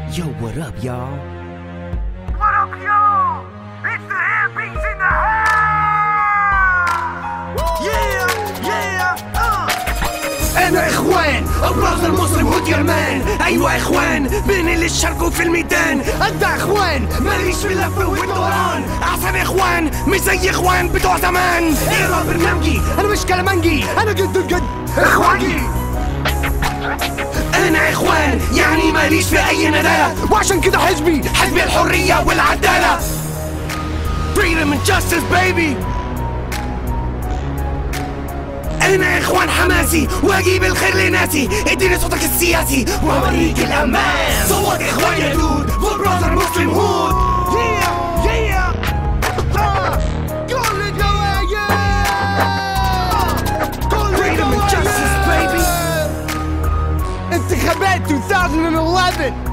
Yo, what up, y'all? What up, y'all? It's the Handbeats in the house! Yeah, yeah, uh. انا اخوان ابرز المسلم هود يرمان ايوه اخوان بين اللي شاركوا في الميدان انت اخوان ماليش في اللف والدوران احسن اخوان مش زي اخوان بتوع زمان اقرا برنامجي انا مش كلامنجي انا جد الجد اخواني انا اخوان يعني ماليش في اي ندالة وعشان كده حزبي حزب الحرية والعدالة Freedom and justice baby انا اخوان حماسي واجيب الخير لناسي اديني صوتك السياسي واوريك الامان صوت اخوان يا دود فول براذر مسلم هود Yeah, yeah, uh. كل الجوايا كل Freedom and justice, baby. انتخابات 2011